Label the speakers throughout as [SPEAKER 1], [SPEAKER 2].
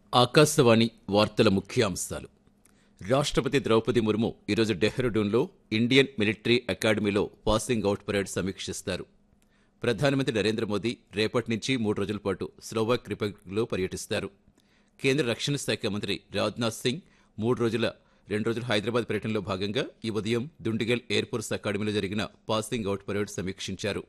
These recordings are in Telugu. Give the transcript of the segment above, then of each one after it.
[SPEAKER 1] ఆకాశవాణి వార్తల ముఖ్యాంశాలు రాష్ట్రపతి ద్రౌపది ముర్ము ఈరోజు డెహ్రాడూన్లో ఇండియన్ మిలిటరీ అకాడమీలో పాసింగ్ అవుట్ పరేడ్ సమీక్షిస్తారు ప్రధానమంత్రి నరేంద్ర మోదీ రేపటి నుంచి మూడు రోజుల పాటు స్లోవాక్ రిపబ్లిక్లో పర్యటిస్తారు కేంద్ర రక్షణ శాఖ మంత్రి రాజ్నాథ్ సింగ్ మూడు రోజుల రెండు రోజుల హైదరాబాద్ పర్యటనలో భాగంగా ఈ ఉదయం దుండిగల్ ఎయిర్ ఫోర్స్ అకాడమీలో జరిగిన పాసింగ్ అవుట్ పరేడ్ సమీక్షించారు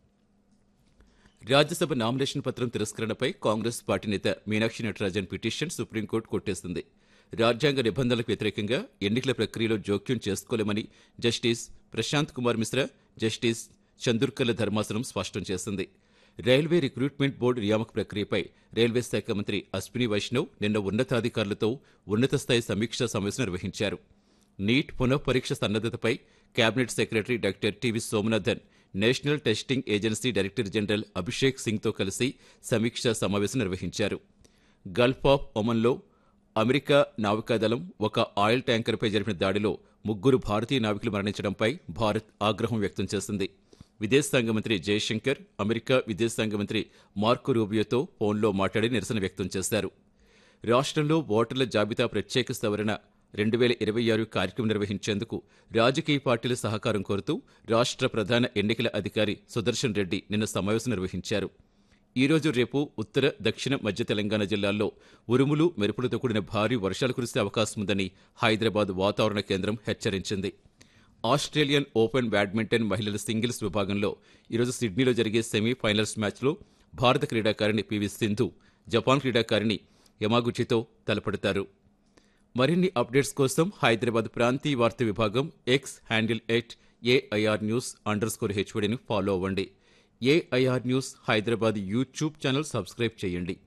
[SPEAKER 1] రాజ్యసభ నామినేషన్ పత్రం తిరస్కరణపై కాంగ్రెస్ పార్టీ నేత మీనాక్షి నటరాజన్ పిటిషన్ సుప్రీంకోర్టు కొట్టేసింది రాజ్యాంగ నిబంధనలకు వ్యతిరేకంగా ఎన్నికల ప్రక్రియలో జోక్యం చేసుకోలేమని జస్టిస్ ప్రశాంత్ కుమార్ మిశ్రా జస్టిస్ చందుర్కర్ల ధర్మాసనం స్పష్టం చేసింది రైల్వే రిక్రూట్మెంట్ బోర్డు నియామక ప్రక్రియపై రైల్వే శాఖ మంత్రి అశ్విని వైష్ణవ్ నిన్న ఉన్నతాధికారులతో ఉన్నత స్థాయి సమీక్షా సమావేశం నిర్వహించారు నీట్ పునః పరీక్ష సన్నద్ధతపై cabinet secretary doctor TV Somanathan national testing agency director general Abhishek సింగ్తో కలిసి సమీక్షా సమావేశం నిర్వహించారు గల్ఫ్ ఆఫ్ ఒమన్లో అమెరికా నావికాదళం ఒక ఆయిల్ ట్యాంకర్పై జరిపిన దాడిలో ముగ్గురు భారతీయ నావికులు మరణించడంపై భారత్ ఆగ్రహం వ్యక్తం చేసింది విదేశాంగ మంత్రి జయశంకర్ అమెరికా విదేశాంగ మంత్రి మార్కో రూబియోతో ఫోన్లో మాట్లాడి నిరసన వ్యక్తం చేశారు రాష్ట్రంలో ఓటర్ల జాబితా ప్రత్యేక సవరణ రెండు వేల ఇరవై ఆరు కార్యక్రమం నిర్వహించేందుకు రాజకీయ పార్టీల సహకారం కోరుతూ రాష్ట్ర ప్రధాన ఎన్నికల అధికారి సుదర్శన్ రెడ్డి నిన్న సమావేశం నిర్వహించారు ఈ రోజు రేపు ఉత్తర దక్షిణ మధ్య తెలంగాణ జిల్లాల్లో ఉరుములు మెరుపులతో కూడిన భారీ వర్షాలు కురిసే అవకాశం ఉందని హైదరాబాద్ వాతావరణ కేంద్రం హెచ్చరించింది ఆస్ట్రేలియన్ ఓపెన్ బ్యాడ్మింటన్ మహిళల సింగిల్స్ విభాగంలో ఈరోజు సిడ్నీలో జరిగే సెమీఫైనల్స్ మ్యాచ్లో భారత క్రీడాకారిణి పివి సింధు జపాన్ క్రీడాకారిణి యమాగుచితో తలపడతారు మరిన్ని అప్డేట్స్ కోసం హైదరాబాద్ ప్రాంతీయ వార్తా విభాగం X handle at AIR news under score హెచ్వడిని ఫాలో అవ్వండి AIR news Hyderabad YouTube channel subscribe చేయండి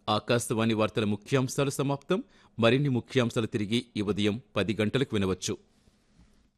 [SPEAKER 1] ఆకాశవాణి వార్తల ముఖ్యాంశాలు సమాప్తం మరిన్ని ముఖ్యాంశాలు తిరిగి ఈ ఉదయం పది గంటలకు వినవచ్చు